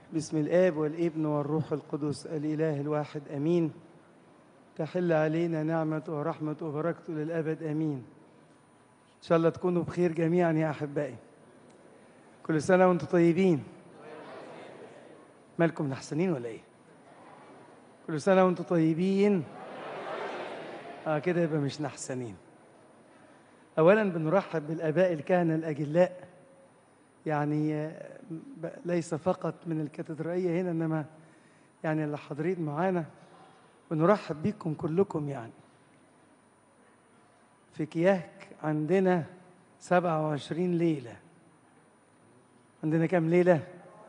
بسم الآب والابن والروح القدس الإله الواحد أمين تحل علينا نعمة ورحمة وبركته للأبد أمين إن شاء الله تكونوا بخير جميعا يا أحبائي كل سنة وأنتم طيبين مالكم نحسنين ولا إيه؟ كل سنة وأنتم طيبين آه كده يبقى مش نحسنين أولا بنرحب بالآباء الكهنة الأجلاء يعني آه، ب- ليس فقط من الكاتدرائية هنا إنما يعني اللي حاضرين معانا ونرحب بيكم كلكم يعني في كياك عندنا 27 ليلة عندنا كام ليلة؟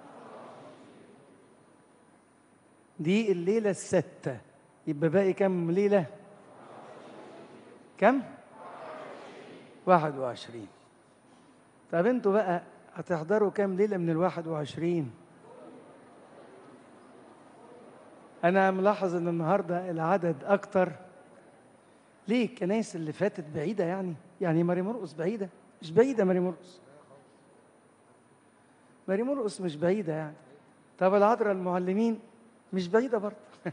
دي الليلة الستة يبقى باقي كام ليلة؟ كم؟ 21 طب انتوا بقى هتحضروا كام ليلة من الواحد وعشرين؟ أنا ملاحظ إن النهاردة العدد أكتر ليه الكنايس اللي فاتت بعيدة يعني؟ يعني ماري مرقس بعيدة؟ مش بعيدة ماري مرقس ماري مرقس مش بعيدة يعني طب العذراء المعلمين مش بعيدة برضه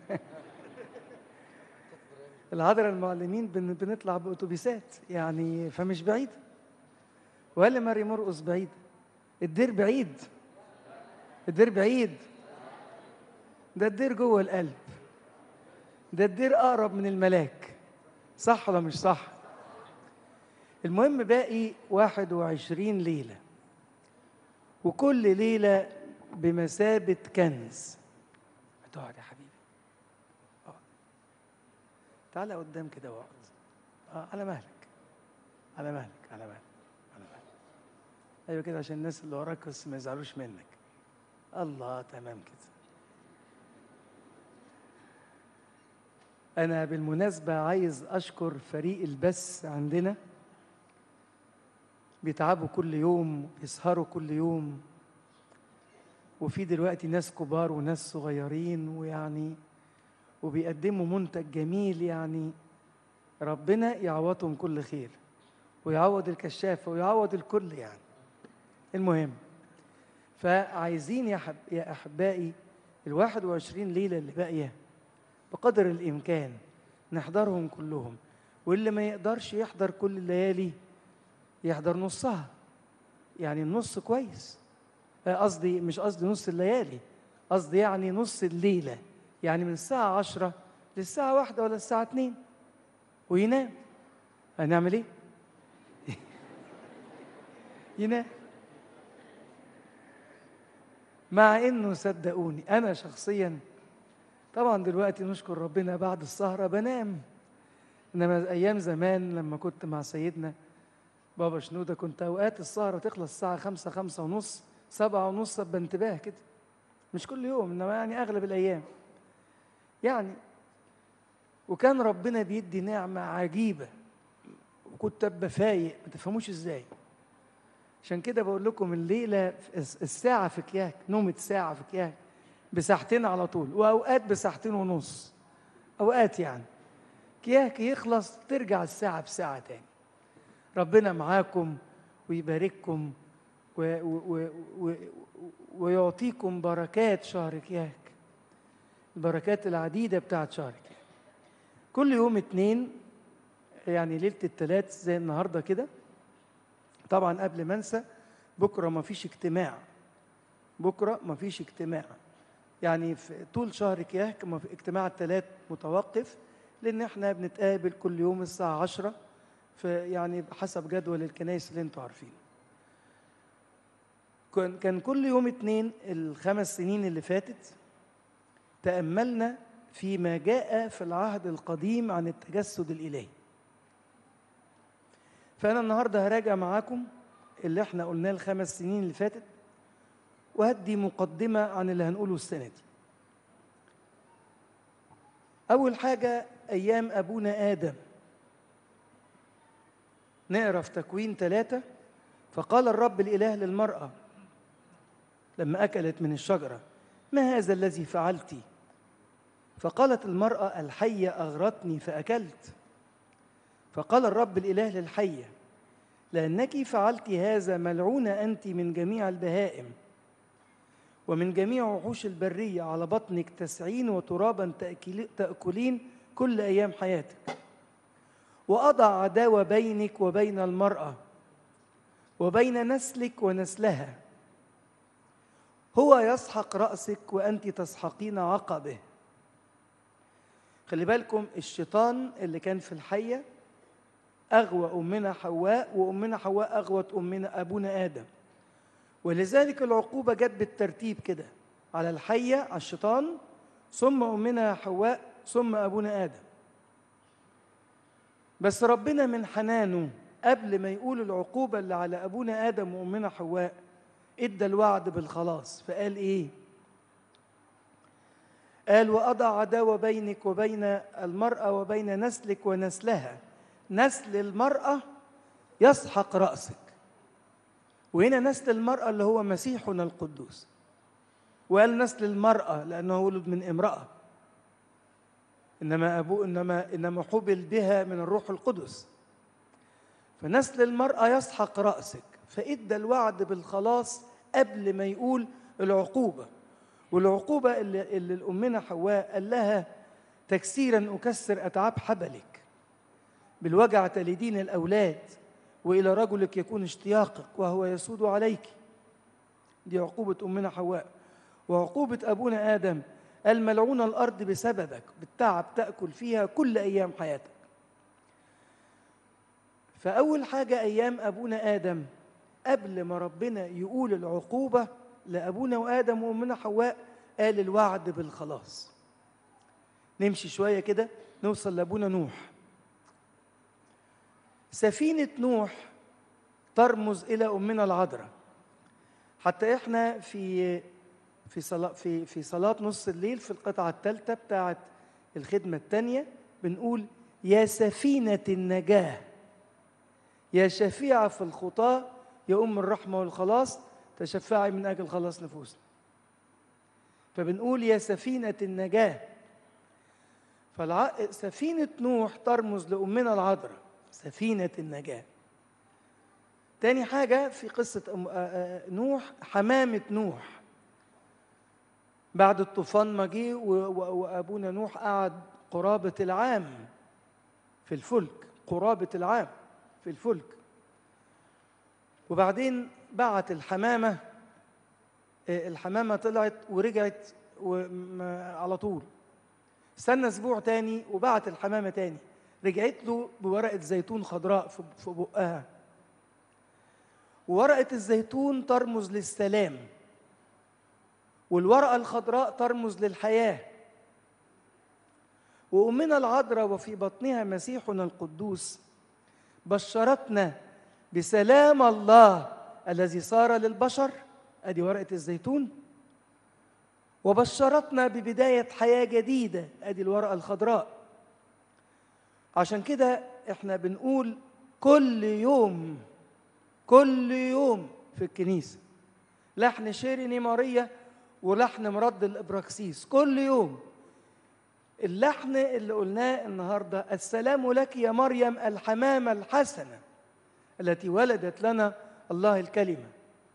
العذراء المعلمين بن بنطلع بأتوبيسات يعني فمش بعيدة ولا ماري مرقس بعيدة الدير بعيد الدير بعيد ده الدير جوه القلب ده الدير أقرب من الملاك صح ولا مش صح المهم باقي واحد وعشرين ليلة وكل ليلة بمثابة كنز هتقعد يا حبيبي اقعد تعالى قدام كده واقعد اه على مهلك على مهلك على مهلك على مهلك ايوه كده عشان الناس اللي وراك بس ما يزعلوش منك الله تمام كده انا بالمناسبه عايز اشكر فريق البث عندنا بيتعبوا كل يوم بيسهروا كل يوم وفي دلوقتي ناس كبار وناس صغيرين ويعني وبيقدموا منتج جميل يعني ربنا يعوضهم كل خير ويعوض الكشافة ويعوض الكل يعني المهم فعايزين يا, حب يا أحبائي الواحد وعشرين ليلة اللي باقية بقدر الإمكان نحضرهم كلهم واللي ما يقدرش يحضر كل الليالي يحضر نصها يعني النص كويس آه، قصدي مش قصدي نص الليالي قصدي يعني نص الليلة يعني من الساعة عشرة للساعة واحدة ولا الساعة اتنين وينام هنعمل ايه؟ ينام مع انه صدقوني انا شخصيا طبعا دلوقتي نشكر ربنا بعد السهرة بنام انما ايام زمان لما كنت مع سيدنا بابا شنودة كنت اوقات السهرة تخلص الساعة خمسة خمسة ونص سبعة ونص بانتباه كده مش كل يوم انما يعني اغلب الايام يعني وكان ربنا بيدي نعمة عجيبة وكنت ابقى فايق ما تفهموش ازاي عشان كده بقول لكم الليلة الساعة في كياك نومة ساعة في كياك بساعتين على طول وأوقات بساعتين ونص أوقات يعني كياك يخلص ترجع الساعة بساعة تاني ربنا معاكم ويبارككم و و و و ويعطيكم بركات شهر كياك البركات العديدة بتاعت شهر كياك كل يوم اتنين يعني ليلة التلات زي النهاردة كده طبعا قبل ما انسى بكره ما فيش اجتماع بكره ما فيش اجتماع يعني في طول شهر كياك ما في اجتماع الثلاث متوقف لان احنا بنتقابل كل يوم الساعه 10 في يعني حسب جدول الكنائس اللي انتوا عارفينه كان كان كل يوم اتنين الخمس سنين اللي فاتت تأملنا فيما جاء في العهد القديم عن التجسد الإلهي فأنا النهاردة هراجع معاكم اللي احنا قلناه الخمس سنين اللي فاتت وهدي مقدمة عن اللي هنقوله السنة دي أول حاجة أيام أبونا آدم نقرا في تكوين ثلاثة فقال الرب الإله للمرأة لما أكلت من الشجرة ما هذا الذي فعلت فقالت المرأة الحية أغرتني فأكلت فقال الرب الإله للحية لأنك فعلت هذا ملعونة أنت من جميع البهائم ومن جميع وحوش البرية على بطنك تسعين وترابا تأكل- تأكلين كل أيام حياتك وأضع عداوة بينك وبين المرأة وبين نسلك ونسلها هو يسحق رأسك وأنت تسحقين عقبه خلي بالكم الشيطان اللي كان في الحية أغوى أمنا حواء وأمنا حواء أغوت أمنا أبونا آدم ولذلك العقوبة جت بالترتيب كده على الحية على الشيطان ثم أمنا حواء ثم أبونا آدم بس ربنا من حنانه قبل ما يقول العقوبة اللي على أبونا آدم وأمنا حواء ادى الوعد بالخلاص فقال إيه قال وأضع عداوة بينك وبين المرأة وبين نسلك ونسلها نسل المرأة يسحق رأسك وهنا نسل المرأة اللي هو مسيحنا القدوس وقال نسل المرأة لأنه ولد من امرأة إنما أبوه إنما إنما حبل بها من الروح القدس فنسل المرأة يسحق رأسك فإدى الوعد بالخلاص قبل ما يقول العقوبة والعقوبة اللي, اللي الأمنا حواء قال لها تكسيرا أكسر أتعاب حبلك بالوجع تلدين الأولاد وإلى رجلك يكون اشتياقك وهو يسود عليك دي عقوبة أمنا حواء وعقوبة أبونا آدم الملعون الأرض بسببك بالتعب تأكل فيها كل أيام حياتك فأول حاجة أيام أبونا آدم قبل ما ربنا يقول العقوبة لأبونا وآدم وأمنا حواء قال الوعد بالخلاص نمشي شوية كده نوصل لأبونا نوح سفينة نوح ترمز إلى أمنا العذراء حتى إحنا في في صلاة في في صلاة نص الليل في القطعة الثالثة بتاعة الخدمة الثانية بنقول يا سفينة النجاة يا شفيعة في الخطاة يا أم الرحمة والخلاص تشفعي من أجل خلاص نفوسنا فبنقول يا سفينة النجاة فالع... سفينة نوح ترمز لأمنا العذراء سفينة النجاة تاني حاجة في قصة أم... آ- آ- نوح حمامة نوح بعد الطوفان ما جه و... و... وأبونا نوح قعد قرابة العام في الفلك قرابة العام في الفلك وبعدين بعت الحمامة آه، الحمامة طلعت ورجعت وم- على طول استنى اسبوع تاني وبعت الحمامة تاني رجعت له بورقة زيتون خضراء في في بقها وورقة الزيتون ترمز للسلام والورقة الخضراء ترمز للحياة وأمنا العذراء وفي بطنها مسيحنا القدوس بشرتنا بسلام الله الذي صار للبشر ادي ورقه الزيتون وبشرتنا ببدايه حياه جديده ادي الورقه الخضراء عشان كده احنا بنقول كل يوم كل يوم في الكنيسه لحن شيريني ماريا ولحن مرد الابراكسيس كل يوم اللحن اللي قلناه النهارده السلام لك يا مريم الحمامه الحسنه التي ولدت لنا الله الكلمة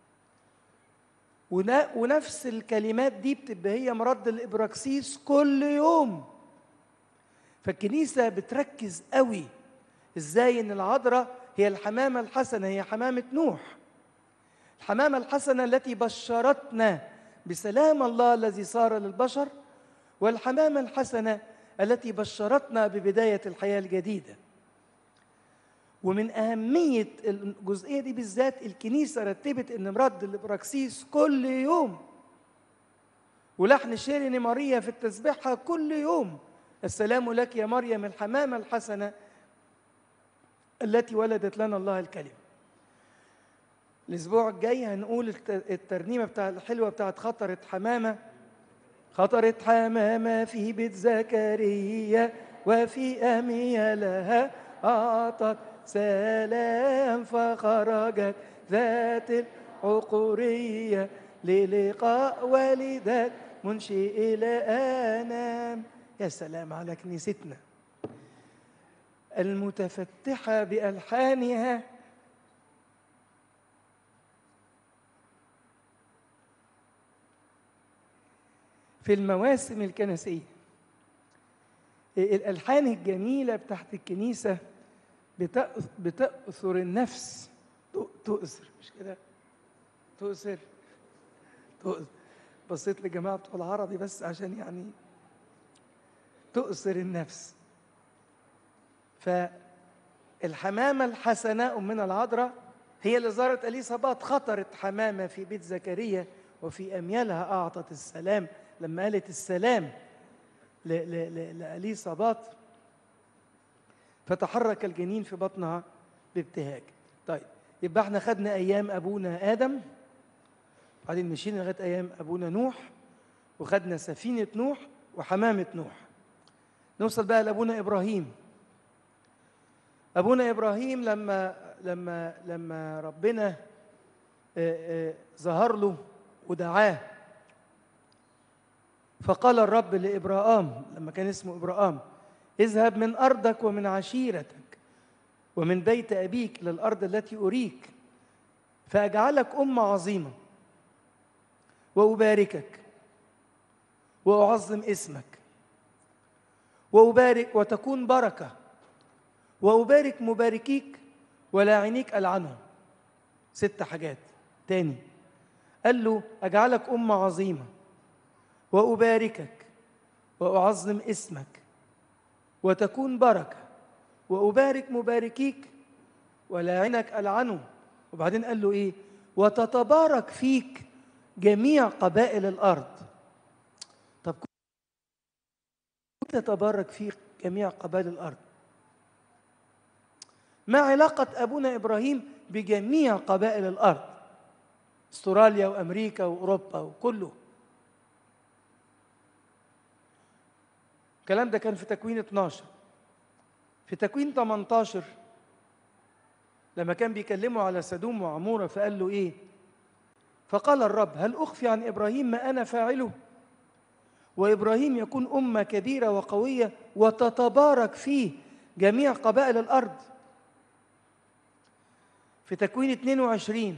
ون- ونفس الكلمات دي بتبقى هي مرد الإبراكسيس كل يوم فالكنيسة بتركز قوي إزاي إن العذراء هي الحمامة الحسنة هي حمامة نوح الحمامة الحسنة التي بشرتنا بسلام الله الذي صار للبشر والحمامة الحسنة التي بشرتنا ببداية الحياة الجديدة ومن أهمية الجزئية دي بالذات الكنيسة رتبت إن مرد الإبراكسيس كل يوم ولحن شيرين ماريا في التسبيحة كل يوم السلام لك يا مريم الحمامة الحسنة التي ولدت لنا الله الكلمة الأسبوع الجاي هنقول الت- الترنيمة بتاع الحلوة بتاعت خطرت حمامة خطرت حمامة في بيت زكريا وفي أمية لها أعطت سلام فخرجت ذات العقورية للقاء والدات منشئ إلى أنام يا سلام على كنيستنا المتفتحة بألحانها في المواسم الكنسية الألحان الجميلة بتاعت الكنيسة بتأث- بتأثر النفس تؤ- تؤثر مش كده تؤثر تؤثر بصيت لجماعة بتوع العربي بس عشان يعني تؤثر النفس فالحمامة الحسناء من العذراء هي اللي زارت أليصابات خطرت حمامة في بيت زكريا وفي أميالها أعطت السلام لما قالت السلام ل- ل- ل- لأليصابات فتحرك الجنين في بطنها بابتهاج طيب يبقى احنا خدنا أيام أبونا آدم بعدين مشينا لغاية أيام أبونا نوح وخدنا سفينة نوح وحمامة نوح نوصل بقى لأبونا إبراهيم أبونا إبراهيم لما لما لما ربنا آه، آه، ظهر له ودعاه فقال الرب لإبراهام لما كان اسمه إبراهام اذهب من أرضك ومن عشيرتك ومن بيت أبيك للأرض التي أريك فأجعلك أمة عظيمة وأباركك وأعظم اسمك وأبارك وتكون بركة وأبارك مباركيك ولاعنيك ألعنهم ست حاجات تاني قال له أجعلك أمة عظيمة وأباركك وأعظم اسمك وتكون بركة وأبارك مباركيك ولاعنك ألعنه وبعدين قال له إيه وتتبارك فيك جميع قبائل الأرض طب تتبارك فيك جميع قبائل الأرض ما علاقة أبونا إبراهيم بجميع قبائل الأرض استراليا وأمريكا وأوروبا وكله الكلام ده كان في تكوين 12 في تكوين 18 لما كان بيكلمه على سدوم وعمورة فقال له إيه فقال الرب هل أخفي عن إبراهيم ما أنا فاعله وإبراهيم يكون أمة كبيرة وقوية وتتبارك فيه جميع قبائل الأرض في تكوين 22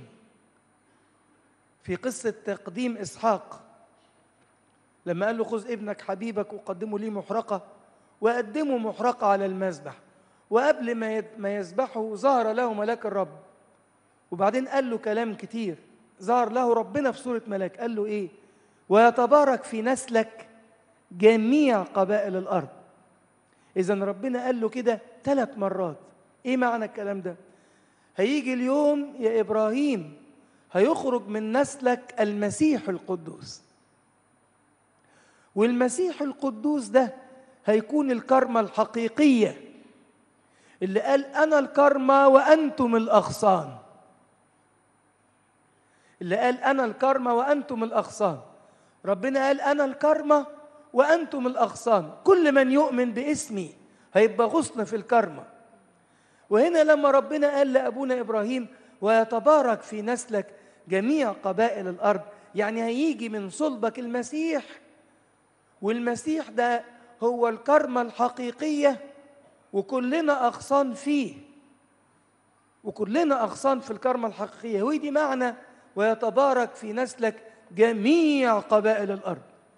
في قصة تقديم إسحاق لما قال له خذ ابنك حبيبك وقدمه لي محرقة وقدمه محرقة على المذبح وقبل ما يد- ما يذبحه ظهر له ملاك الرب وبعدين قال له كلام كتير ظهر له ربنا في صورة ملاك قال له إيه ويتبارك في نسلك جميع قبائل الأرض إذا ربنا قال له كده ثلاث مرات إيه معنى الكلام ده هيجي اليوم يا إبراهيم هيخرج من نسلك المسيح القدوس والمسيح القدوس ده هيكون الكرمة الحقيقية اللي قال أنا الكرمة وأنتم الأغصان اللي قال أنا الكرمة وأنتم الأغصان ربنا قال أنا الكرمة وأنتم الأغصان كل من يؤمن باسمي هيبقى غصن في الكرمة وهنا لما ربنا قال لأبونا إبراهيم ويتبارك في نسلك جميع قبائل الأرض يعني هيجي من صلبك المسيح والمسيح ده هو الكرمة الحقيقية وكلنا أغصان فيه وكلنا أغصان في الكرمة الحقيقية ودي معنى ويتبارك في نسلك جميع قبائل الأرض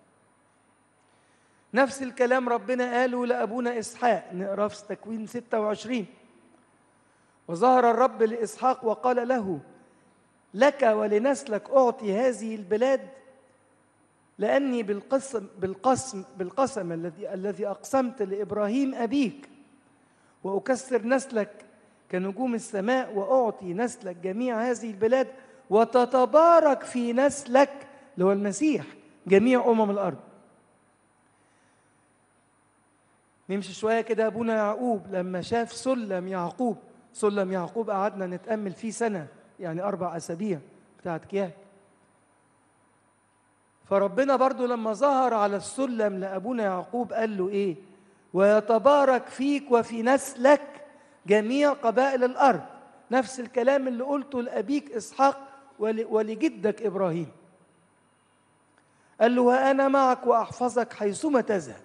نفس الكلام ربنا قاله لأبونا إسحاق نقرأ في تكوين 26 وظهر الرب لإسحاق وقال له لك ولنسلك أعطي هذه البلاد لأني بالقسم بالقسم بالقسم الذي الذي أقسمت لإبراهيم أبيك وأكسر نسلك كنجوم السماء وأعطي نسلك جميع هذه البلاد وتتبارك في نسلك اللي هو المسيح جميع أمم الأرض نمشي شوية كده أبونا يعقوب لما شاف سلم يعقوب سلم يعقوب قعدنا نتأمل فيه سنة يعني أربع أسابيع بتاعت كياه فربنا برضو لما ظهر على السلم لأبونا يعقوب قال له إيه ويتبارك فيك وفي نسلك جميع قبائل الأرض نفس الكلام اللي قلته لأبيك إسحاق ول- ولجدك إبراهيم قال له وأنا معك وأحفظك حيثما تذهب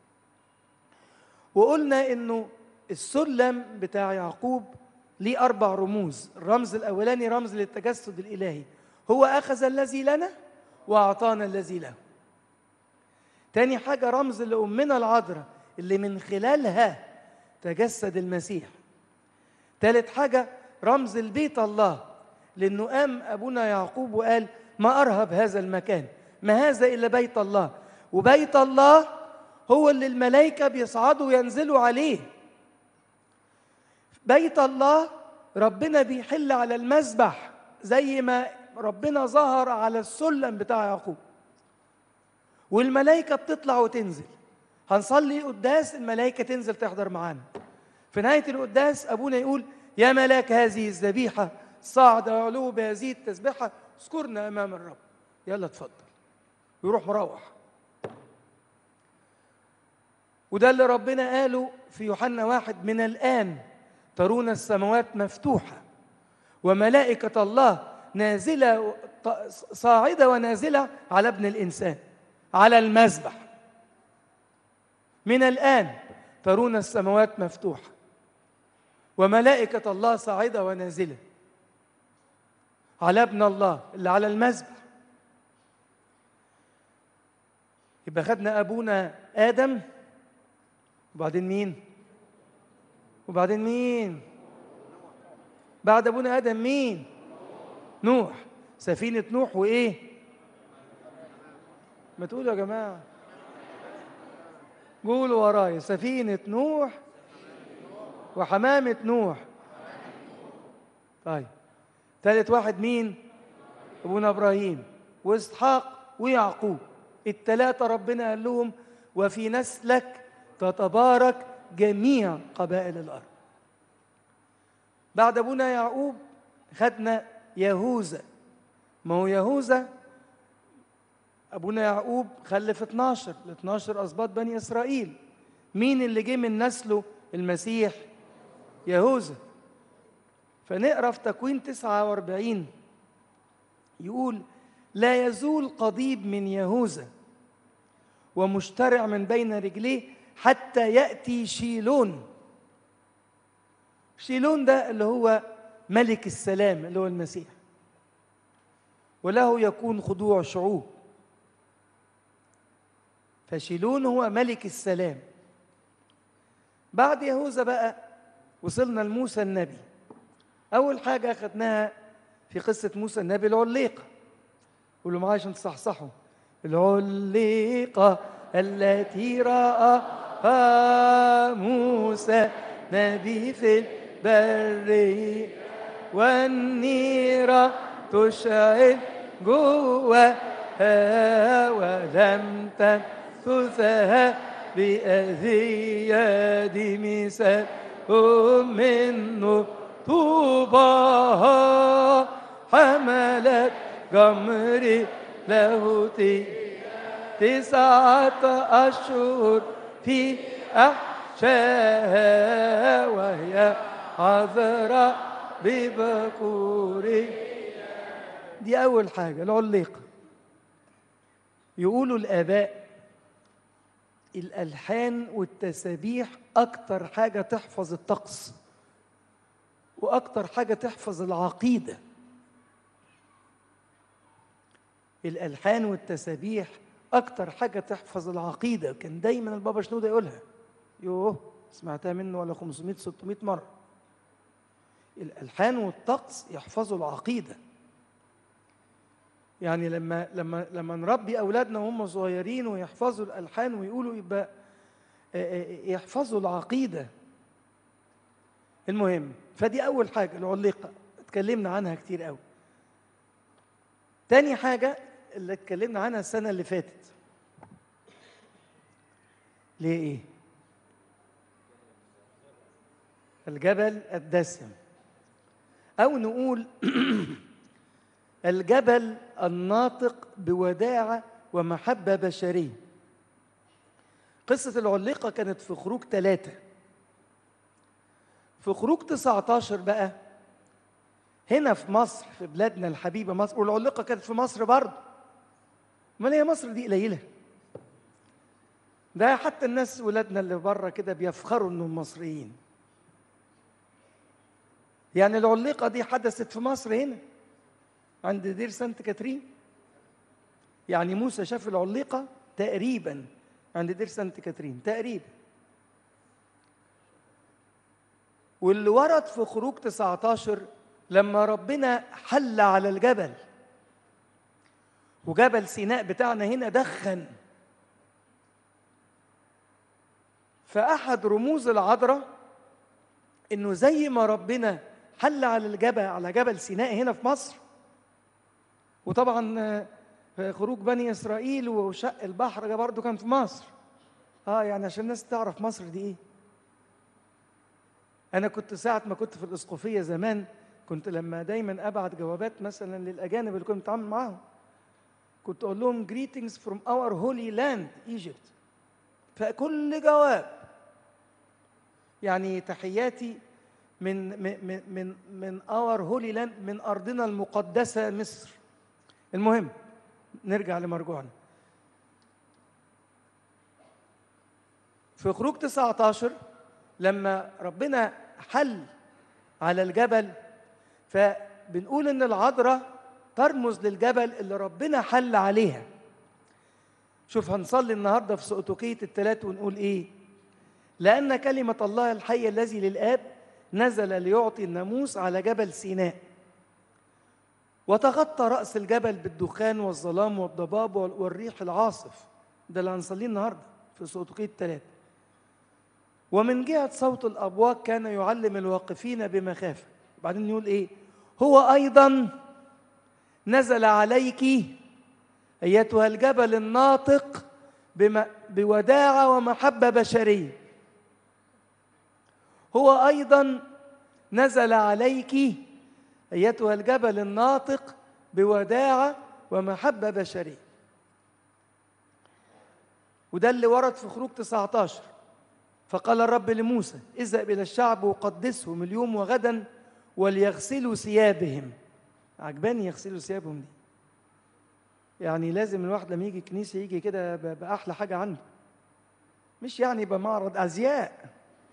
وقلنا إنه السلم بتاع يعقوب ليه أربع رموز الرمز الأولاني رمز للتجسد الإلهي هو أخذ الذي لنا وأعطانا الذي له تاني حاجة رمز لأمنا العذراء اللي من خلالها تجسد المسيح تالت حاجة رمز البيت الله لأنه قام أبونا يعقوب وقال ما أرهب هذا المكان ما هذا إلا بيت الله وبيت الله هو اللي الملائكة بيصعدوا وينزلوا عليه بيت الله ربنا بيحل على المذبح زي ما ربنا ظهر على السلم بتاع يعقوب والملائكة بتطلع وتنزل هنصلي قداس الملائكة تنزل تحضر معانا في نهاية القداس أبونا يقول يا ملاك هذه الذبيحة صعد وعلو بهذه التسبيحة اذكرنا أمام الرب يلا اتفضل ويروح مروح وده اللي ربنا قاله في يوحنا واحد من الآن ترون السماوات مفتوحة وملائكة الله نازلة صاعدة ونازلة على ابن الإنسان على المذبح من الآن ترون السماوات مفتوحة وملائكة الله صاعدة ونازلة على ابن الله اللي على المذبح يبقى خدنا أبونا آدم وبعدين مين؟ وبعدين مين؟ بعد أبونا آدم مين؟ نوح سفينة نوح وإيه؟ ما تقولوا يا جماعة قولوا ورايا سفينة نوح وحمامة نوح طيب ثالث واحد مين ابونا ابراهيم واسحاق ويعقوب الثلاثه ربنا قال لهم وفي نسلك تتبارك جميع قبائل الارض بعد ابونا يعقوب خدنا يهوذا ما هو يهوذا ابونا يعقوب خلف 12 ال 12 اسباط بني اسرائيل مين اللي جه من نسله المسيح يهوذا فنقرا في تكوين 49 يقول لا يزول قضيب من يهوذا ومشترع من بين رجليه حتى ياتي شيلون شيلون ده اللي هو ملك السلام اللي هو المسيح وله يكون خضوع شعوب فشيلون هو ملك السلام بعد يهوذا بقى وصلنا لموسى النبي أول حاجة أخذناها في قصة موسى النبي العليقة قولوا معايا عشان تصحصحوا العليقة التي رآها موسى نبي في البرية والنيرة تشعل جواها ولم تنفثها بأذية مثال منه طوبى حملت جمر لاهوتي تسعة أشهر في أحشاها وهي عذراء ببكوري دي أول حاجة العليقة يقولوا الآباء الألحان والتسابيح أكتر حاجة تحفظ الطقس وأكتر حاجة تحفظ العقيدة الألحان والتسابيح أكتر حاجة تحفظ العقيدة كان دايما البابا شنودة يقولها يوه سمعتها منه ولا 500 600 مرة الألحان والطقس يحفظوا العقيدة يعني لما لما لما نربي أولادنا وهم صغيرين ويحفظوا الألحان ويقولوا يبقى يحفظوا العقيدة المهم فدي أول حاجة العليقة اتكلمنا عنها كتير قوي تاني حاجة اللي اتكلمنا عنها السنة اللي فاتت ليه ايه الجبل الدسم أو نقول الجبل الناطق بوداعة ومحبة بشرية قصة العليقة كانت في خروج ثلاثة في خروج 19 بقى هنا في مصر في بلادنا الحبيبة مصر والعلقة كانت في مصر برضه امال هي مصر دي قليلة ده حتى الناس ولادنا اللي بره كده بيفخروا انهم مصريين يعني العلقة دي حدثت في مصر هنا عند دير سانت كاترين يعني موسى شاف العليقة تقريبا عند دير سانت كاترين تقريبا واللي ورد في خروج 19 لما ربنا حل على الجبل وجبل سيناء بتاعنا هنا دخن فأحد رموز العذراء إنه زي ما ربنا حل على الجبل على جبل سيناء هنا في مصر وطبعا في خروج بني إسرائيل وشق البحر ده برضه كان في مصر اه يعني عشان الناس تعرف مصر دي ايه انا كنت ساعه ما كنت في الاسقفيه زمان كنت لما دايما ابعت جوابات مثلا للاجانب اللي كنت بتعامل معاهم كنت اقول لهم greetings from our holy land Egypt فكل جواب يعني تحياتي من من من من اور هولي لاند من ارضنا المقدسه مصر المهم نرجع لمرجوعنا في خروج 19 لما ربنا حل على الجبل فبنقول ان العذراء ترمز للجبل اللي ربنا حل عليها شوف هنصلي النهارده في سؤتوكية الثلاث ونقول ايه لأن كلمة الله الحي الذي للآب نزل ليعطي الناموس على جبل سيناء وتغطى رأس الجبل بالدخان والظلام والضباب والريح العاصف ده اللي هنصليه النهارده في سؤتوكية الثلاث ومن جهة صوت الأبواق كان يعلم الواقفين بمخافة بعدين يقول إيه هو أيضا نزل عليك أيتها الجبل الناطق بم... بوداعة ومحبة بشرية هو أيضا نزل عليك أيتها الجبل الناطق بوداعة ومحبة بشرية وده اللي ورد في خروج 19 فقال الرب لموسى اذهب إلى الشعب وقدسهم اليوم وغدا وليغسلوا ثيابهم عجباني يغسلوا ثيابهم دي يعني لازم الواحد لما يجي كنيسة يجي كده بأحلى حاجة عنده مش يعني يبقى معرض أزياء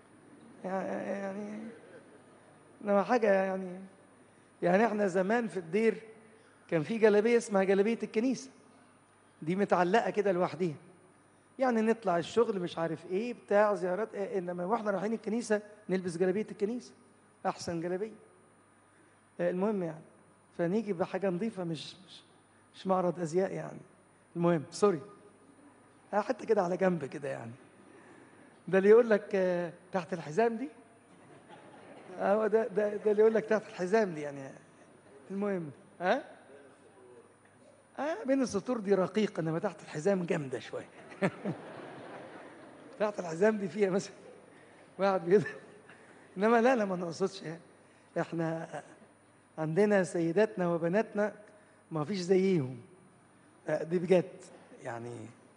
يعني انما حاجة يعني يعني احنا زمان في الدير كان في جلابية اسمها جلابية الكنيسة دي متعلقة كده لوحديها يعني نطلع الشغل مش عارف ايه بتاع زيارات إيه انما واحنا رايحين الكنيسة نلبس جلابية الكنيسة احسن جلابية المهم يعني فنيجي بحاجة نظيفة مش مش مش معرض ازياء يعني المهم سوري حتى كده على جنب كده يعني ده اللي يقول لك تحت الحزام دي هو ده ده ده اللي يقول لك تحت الحزام دي يعني المهم ها اه بين السطور دي رقيقه انما تحت الحزام جامده شويه تحت الحزام دي فيها مثلا واحد كده انما لا لا ما نقصدش يعني احنا عندنا سيداتنا وبناتنا ما فيش زيهم دي بجد يعني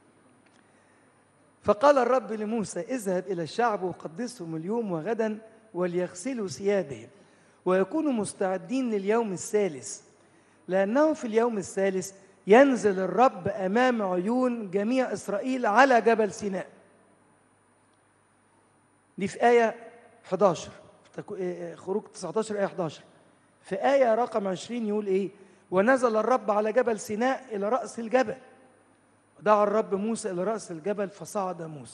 فقال الرب لموسى اذهب إلى الشعب وقدسهم اليوم وغدا وليغسلوا ثيابهم ويكونوا مستعدين لليوم الثالث لأنه في اليوم الثالث ينزل الرب أمام عيون جميع إسرائيل على جبل سيناء دي في آية 11 خروج 19 آية 11 في آية رقم 20 يقول إيه ونزل الرب على جبل سيناء إلى رأس الجبل دعا الرب موسى إلى رأس الجبل فصعد موسى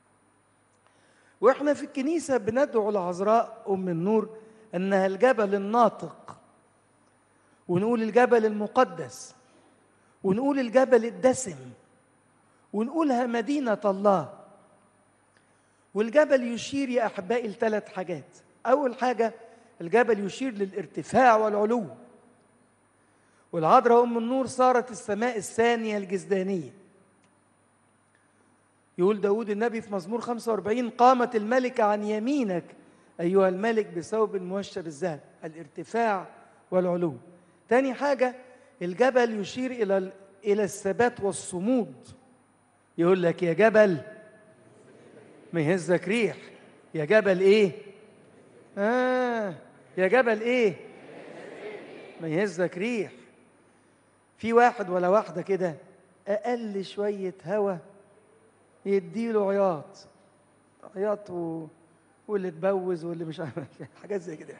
وإحنا في الكنيسة بندعو العذراء أم النور أنها الجبل الناطق ونقول الجبل المقدس ونقول الجبل الدسم ونقولها مدينة الله والجبل يشير يا أحبائي لثلاث حاجات أول حاجة الجبل يشير للارتفاع والعلو والعذراء أم النور صارت السماء الثانية الجزدانية يقول داود النبي في مزمور 45 قامت الملكة عن يمينك أيها الملك بثوب موشى بالذهب الارتفاع والعلو تاني حاجة الجبل يشير إلى إلى الثبات والصمود يقول لك يا جبل ما يهزك ريح يا جبل إيه؟ آه يا جبل إيه؟ ما يهزك ريح في واحد ولا واحدة كده أقل شوية هوا يديله عياط عياط و... واللي اتبوز واللي مش عارف حاجات زي كده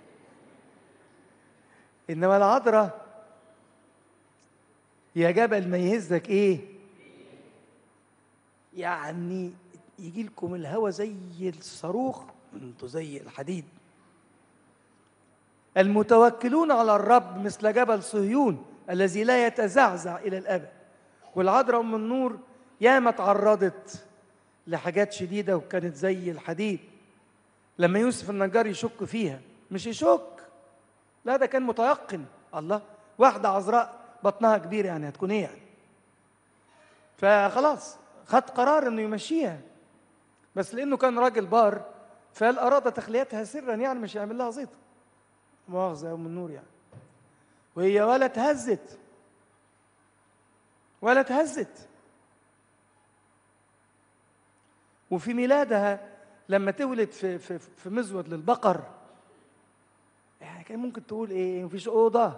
انما العذراء يا جبل ما يهزك ايه يعني يجي لكم الهوا زي الصاروخ انتوا زي الحديد المتوكلون على الرب مثل جبل صهيون الذي لا يتزعزع الى الابد والعذراء ام النور ياما تعرضت لحاجات شديده وكانت زي الحديد لما يوسف النجار يشك فيها مش يشك لا ده كان متيقن الله واحده عذراء بطنها كبير يعني هتكون ايه يعني فخلاص خد قرار انه يمشيها بس لانه كان راجل بار فقال اراد تخليتها سرا يعني مش يعمل لها زيطه مؤاخذه يا ام النور يعني وهي ولا تهزت ولا تهزت وفي ميلادها لما تولد في في في مزود للبقر يعني كان ممكن تقول ايه مفيش اوضه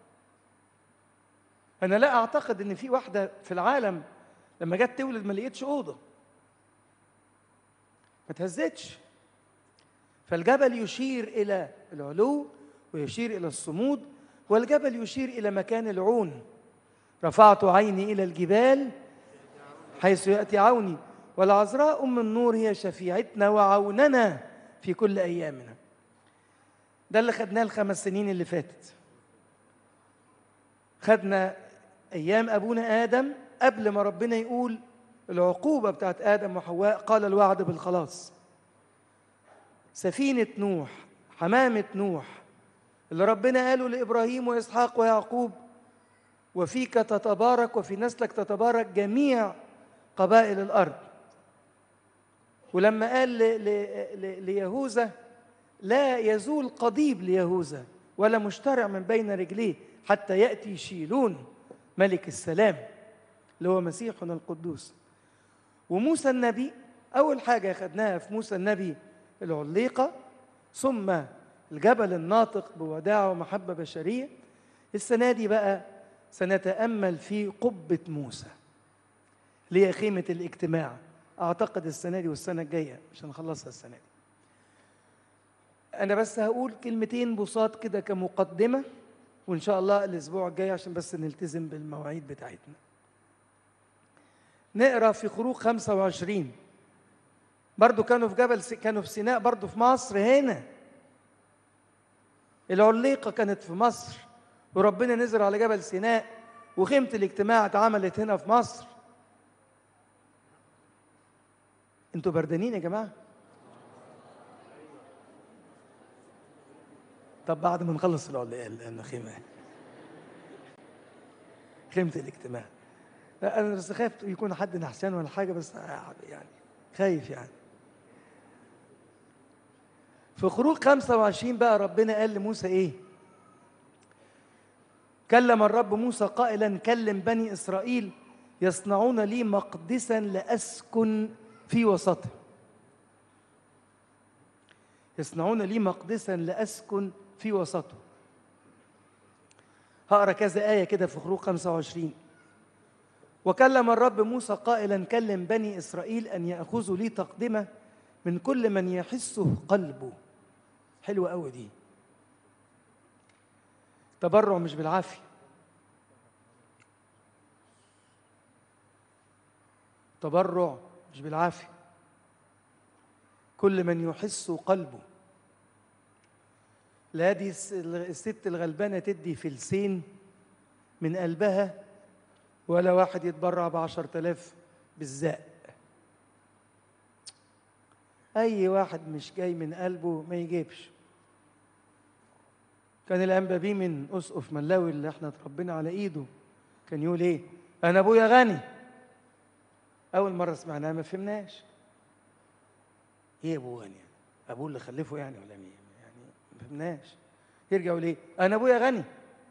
انا لا اعتقد ان في واحده في العالم لما جت تولد ما لقيتش اوضه ما تهزتش فالجبل يشير الى العلو ويشير الى الصمود والجبل يشير الى مكان العون رفعت عيني الى الجبال حيث ياتي عوني والعذراء ام النور هي شفيعتنا وعوننا في كل ايامنا ده اللي خدناه الخمس سنين اللي فاتت خدنا ايام ابونا ادم قبل ما ربنا يقول العقوبه بتاعت ادم وحواء قال الوعد بالخلاص سفينه نوح حمامه نوح اللي ربنا قاله لابراهيم واسحاق ويعقوب وفيك تتبارك وفي نسلك تتبارك جميع قبائل الارض ولما قال ل- ل- ل- ليهوذا لا يزول قضيب ليهوذا ولا مشترع من بين رجليه حتى ياتي شيلون ملك السلام اللي هو مسيحنا القدوس وموسى النبي اول حاجه خدناها في موسى النبي العليقه ثم الجبل الناطق بوداع ومحبه بشريه السنه دي بقى سنتامل في قبه موسى اللي هي خيمه الاجتماع اعتقد السنه دي والسنه الجايه مش هنخلصها السنه دي انا بس هقول كلمتين بساط كده كمقدمه وان شاء الله الاسبوع الجاي عشان بس نلتزم بالمواعيد بتاعتنا نقرا في خروج 25 برضو كانوا في جبل س... كانوا في سيناء برضو في مصر هنا العليقة كانت في مصر وربنا نزل على جبل سيناء وخيمة الاجتماع اتعملت هنا في مصر انتوا بردانين يا جماعة طب بعد ما نخلص العليقة الخيمة خيمة الاجتماع لا انا بس خايف يكون حد نحسان ولا حاجه بس يعني خايف يعني في خروج 25 بقى ربنا قال لموسى ايه كلم الرب موسى قائلا كلم بني اسرائيل يصنعون لي مقدسا لاسكن في وسطهم يصنعون لي مقدسا لاسكن في وسطهم هقرا كذا ايه كده في خروج 25 وكلم الرب موسى قائلا كلم بني اسرائيل ان ياخذوا لي تقدمه من كل من يحسه قلبه حلوه قوي دي تبرع مش بالعافيه تبرع مش بالعافيه كل من يحس قلبه لا دي الست الغلبانه تدي فلسين من قلبها ولا واحد يتبرع بعشر تلاف بالزاق أي واحد مش جاي من قلبه ما يجيبش كان الأنبابي من أسقف ملاوي اللي احنا اتربينا على إيده كان يقول إيه أنا أبويا غني أول مرة سمعناها ما فهمناش إيه أبوه غني أبوه اللي خلفه يعني ولا مين يعني ما فهمناش يرجع يقول إيه أنا أبويا غني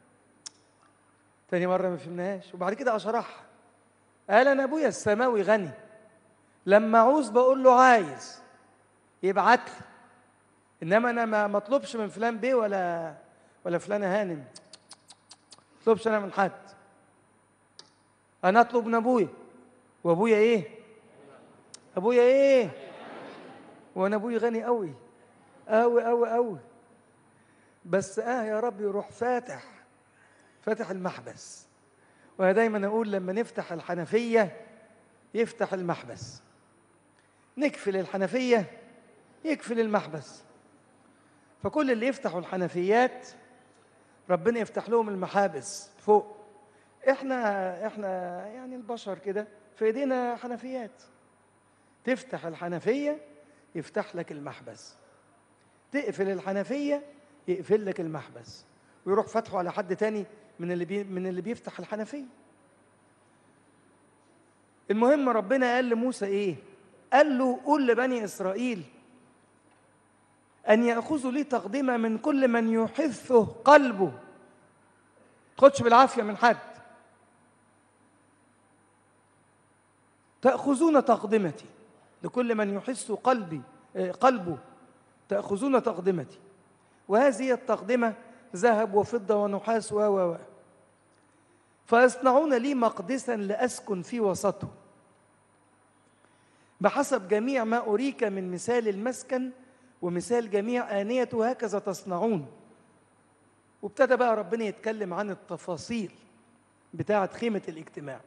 تاني مرة ما فهمناهاش وبعد كده أشرحها قال أنا أبويا السماوي غني لما عوز بقول له عايز يبعت لي إنما أنا ما مطلبش من فلان بيه ولا ولا فلانة هانم ما اطلبش أنا من حد أنا أطلب من أبويا وأبويا إيه؟ أبويا إيه؟ وأنا أبويا غني قوي قوي قوي قوي بس آه يا رب يروح فاتح فاتح المحبس وانا دايما اقول لما نفتح الحنفيه يفتح المحبس نقفل الحنفية يقفل المحبس فكل اللي يفتحوا الحنفيات ربنا يفتح لهم المحابس فوق احنا احنا يعني البشر كده في ايدينا حنفيات تفتح الحنفية يفتح لك المحبس تقفل الحنفية يقفل لك المحبس ويروح فتحه على حد تاني من اللي بي من اللي بيفتح الحنفية المهم ربنا قال لموسى ايه قال له قول لبني اسرائيل ان ياخذوا لي تقدمه من كل من يحثه قلبه خدش بالعافيه من حد تاخذون تقدمتي لكل من يحس قلبي آه، قلبه تاخذون تقدمتي وهذه هي التقدمه ذهب وفضه ونحاس و و و فيصنعون لي مقدسا لاسكن في وسطه بحسب جميع ما اريك من مثال المسكن ومثال جميع انيته هكذا تصنعون وابتدى بقى ربنا يتكلم عن التفاصيل بتاعه خيمه الاجتماع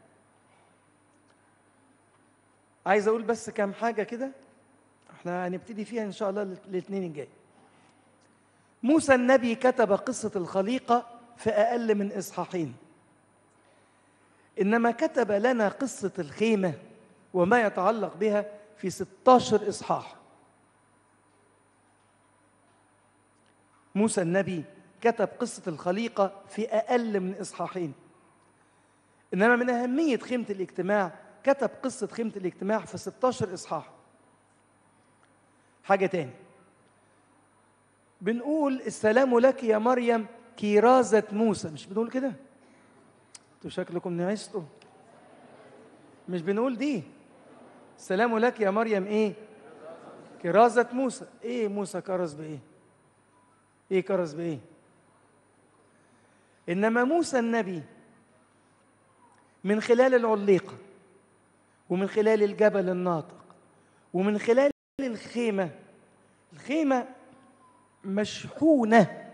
عايز اقول بس كام حاجه كده احنا هنبتدي فيها ان شاء الله الاثنين الجاي موسى النبي كتب قصه الخليقه في اقل من اصحاحين انما كتب لنا قصه الخيمه وما يتعلق بها في 16 اصحاح موسى النبي كتب قصه الخليقه في اقل من اصحاحين انما من اهميه خيمه الاجتماع كتب قصه خيمه الاجتماع في 16 اصحاح حاجه تاني بنقول السلام لك يا مريم كيرازة موسى مش بنقول كده انتوا شكلكم نعستوا مش بنقول دي السلام لك يا مريم ايه كرازة موسى ايه موسى كرز بايه ايه كرز بايه انما موسى النبي من خلال العليقة ومن خلال الجبل الناطق ومن خلال الخيمة الخيمة مشحونة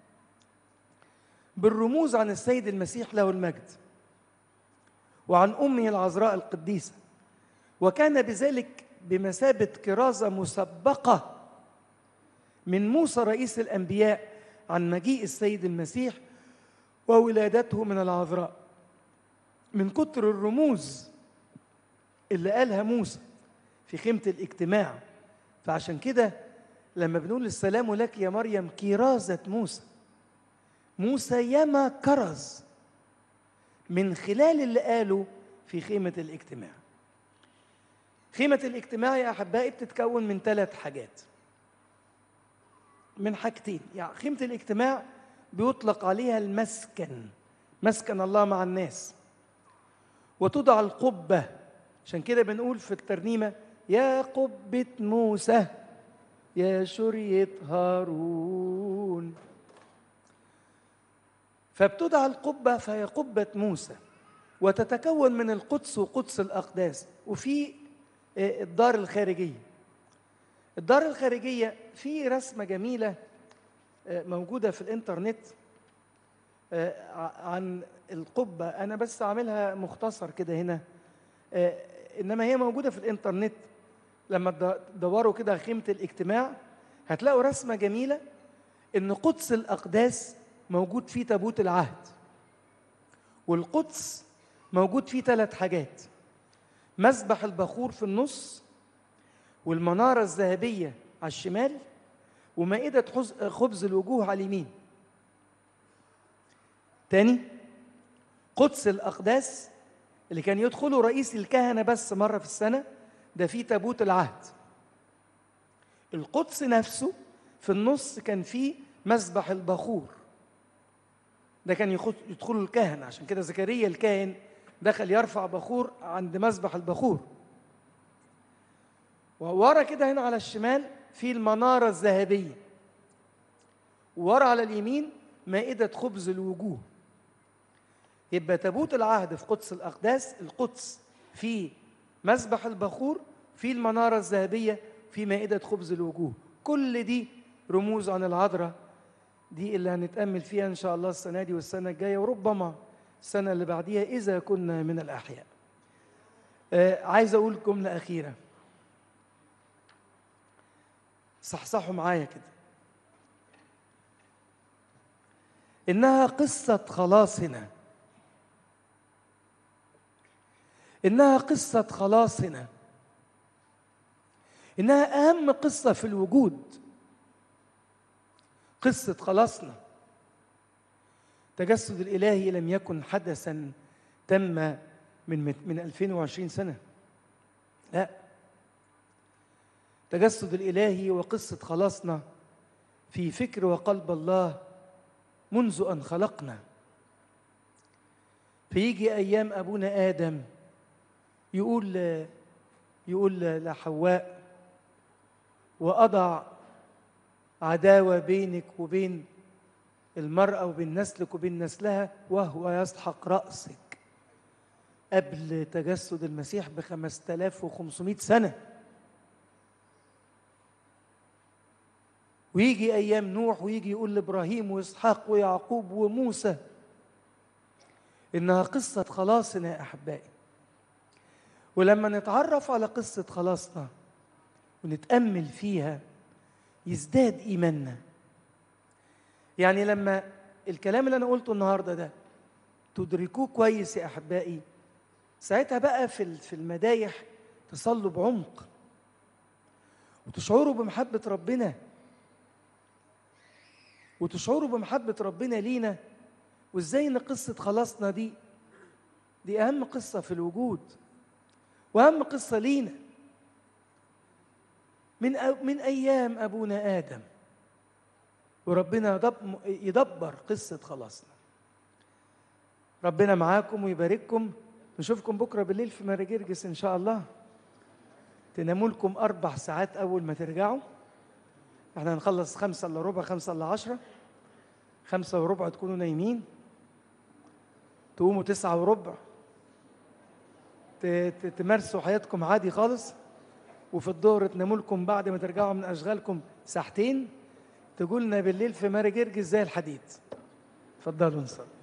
بالرموز عن السيد المسيح له المجد وعن أمه العذراء القديسة وكان بذلك بمثابة كرازة مسبقة من موسى رئيس الأنبياء عن مجيء السيد المسيح وولادته من العذراء من كتر الرموز اللي قالها موسى في خيمة الاجتماع فعشان كده لما بنقول السلام لك يا مريم كرازة موسى موسى ياما كرز من خلال اللي قاله في خيمة الاجتماع خيمة الاجتماع يا أحبائي بتتكون من ثلاث حاجات من حاجتين يعني خيمة الاجتماع بيطلق عليها المسكن مسكن الله مع الناس وتضع القبة عشان كده بنقول في الترنيمة يا قبة موسى يا شرية هارون فبتدعى القبة فهي قبة موسى وتتكون من القدس وقدس الأقداس وفي آه، الدار الخارجية الدار الخارجية في رسمة جميلة آه، موجودة في الإنترنت آه، ع- عن القبة أنا بس عاملها مختصر كده هنا آه، إنما هي موجودة في الإنترنت لما تد- تدوروا كده خيمة الاجتماع هتلاقوا رسمة جميلة إن قدس الأقداس موجود فيه تابوت العهد والقدس موجود فيه ثلاث حاجات مسبح البخور في النص والمنارة الذهبية على الشمال ومائدة حز- خبز الوجوه على اليمين تاني قدس الأقداس اللي كان يدخله رئيس الكهنة بس مرة في السنة ده فيه تابوت العهد القدس نفسه في النص كان فيه مسبح البخور ده كان يخد- يدخله الكهنة عشان كده زكريا الكاهن دخل يرفع بخور عند مسبح البخور وورا كده هنا على الشمال في المنارة الذهبية وورا على اليمين مائدة خبز الوجوه يبقى تابوت العهد في قدس الأقداس القدس في مسبح البخور في المنارة الذهبية في مائدة خبز الوجوه كل دي رموز عن العذراء دي اللي هنتأمل فيها إن شاء الله السنة دي والسنة الجاية وربما السنة اللي بعديها إذا كنا من الأحياء آه عايز اقول جمله اخيره صحصحوا معايا كده انها قصه خلاصنا انها قصه خلاصنا انها اهم قصه في الوجود قصه خلاصنا تجسد الالهي لم يكن حدثا تم من من 2020 سنه لا تجسد الالهي وقصه خلاصنا في فكر وقلب الله منذ ان خلقنا فيجي ايام ابونا ادم يقول يقول لحواء واضع عداوه بينك وبين المراه وبين نسلك وبين نسلها وهو يسحق راسك قبل تجسد المسيح ب 5500 سنه ويجي ايام نوح ويجي يقول لابراهيم واسحاق ويعقوب وموسى انها قصه خلاصنا يا احبائي ولما نتعرف على قصه خلاصنا ونتامل فيها يزداد ايماننا يعني لما الكلام اللي انا قلته النهارده ده تدركوه كويس يا احبائي ساعتها بقى في في المدايح تصلوا بعمق وتشعروا بمحبه ربنا وتشعروا بمحبة ربنا لينا وازاي ان قصة خلاصنا دي دي أهم قصة في الوجود وأهم قصة لينا من من أيام أبونا آدم وربنا يدبر قصة خلاصنا ربنا معاكم ويبارككم نشوفكم بكرة بالليل في مراجرجس إن شاء الله تناموا لكم أربع ساعات أول ما ترجعوا احنا هنخلص خمسة إلا ربع خمسة إلا عشرة خمسة وربع تكونوا نايمين تقوموا تسعة وربع تمارسوا حياتكم عادي خالص وفي الظهر تناموا لكم بعد ما ترجعوا من أشغالكم ساعتين تقولنا بالليل في ماري جرجس زي الحديد اتفضلوا نصلي